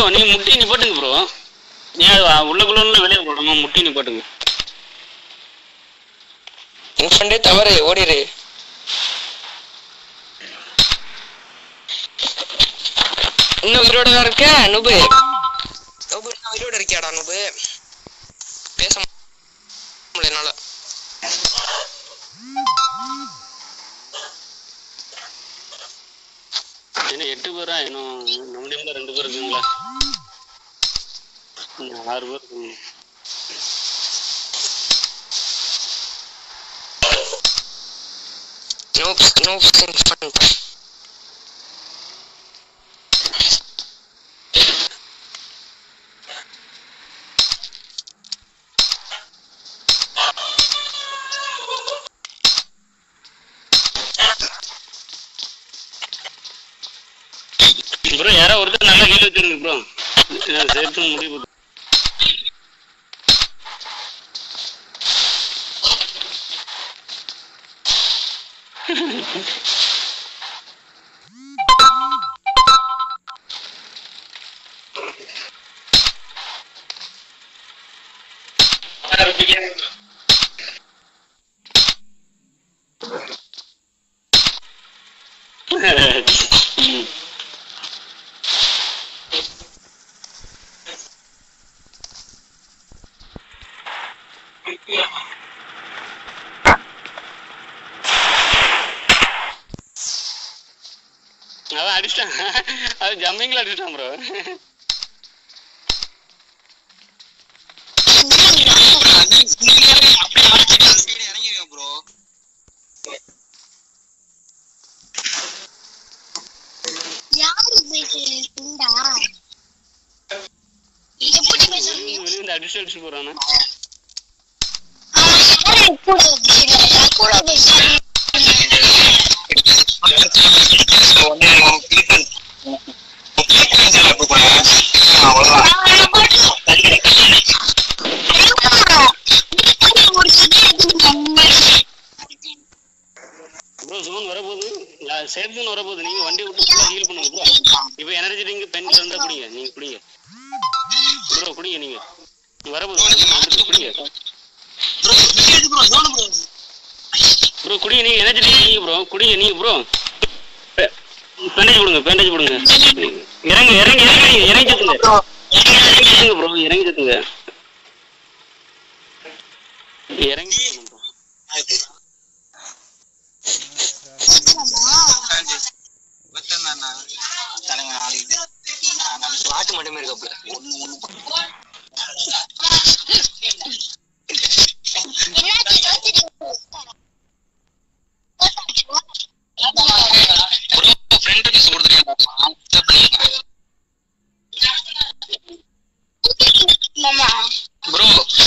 நீ முட்டி நீ போட்டுங்க ப்ரோ ஏன் உள்ளக்குள்ள வெளியே போடணும் முட்டி நீ போட்டுங்க உன் ஃப்ரெண்டே தவறு ஓடிரு இன்னும் உயிரோட தான் இருக்க நுபு நுபு இன்னும் உயிரோட இருக்கியாடா நுபு பேச முடியல என்னால என்ன எட்டு பேரா இன்னும் நம்ம டீம்ல ரெண்டு பேர் இருக்குங்களா இன்னும் ஆறு பேர் இருக்குங்க noobs noobs in front bro யாரோ ஒருத்தர் நல்லா கேள்வி வச்சிருங்க ப்ரோ சேர்த்து முடிவு போட்டு ம். அதான் அடிச்சிட்டான் அது ஜம்பிங்ல அடிச்சிட்டான் ப்ரோ ப்ரோ யாரு பேசுறா எப்படி பேசுறீங்க வெளியே வந்து அடிச்சு அடிச்சு போறானே யாரு கூட பேசுறீங்க கூட பேசுறீங்க ப்ரோ ஜோன் வரப்போகுது சேஃப் ஜோன் வரப்போகுது நீங்க வண்டி விட்டு ஹீல் பண்ணுங்க ப்ரோ இப்போ எனர்ஜி ட்ரிங்க் பென் இருந்தா குடிங்க நீங்க குடிங்க ப்ரோ குடிங்க நீங்க வரப்போகுது வந்துட்டு குடிங்க ப்ரோ குடிங்க நீங்க எனர்ஜி ட்ரிங்க் ப்ரோ குடிங்க நீங்க ப்ரோ பேண்டேஜ் போடுங்க பேண்டேஜ் போடுங்க இறங்க இறங்க இறங்க இறங்கி சுத்துங்க இறங்கி சுத்துங்க ப்ரோ இறங்கி சுத்துங்க இறங்கி சுத்தணும் ப்ரோ பாட்டு மட்டுமே இருக்காப்ல ஃப்ரெண்ட் பீஸ் கொடுத்துருக்கேன் மாமா ப்ரோ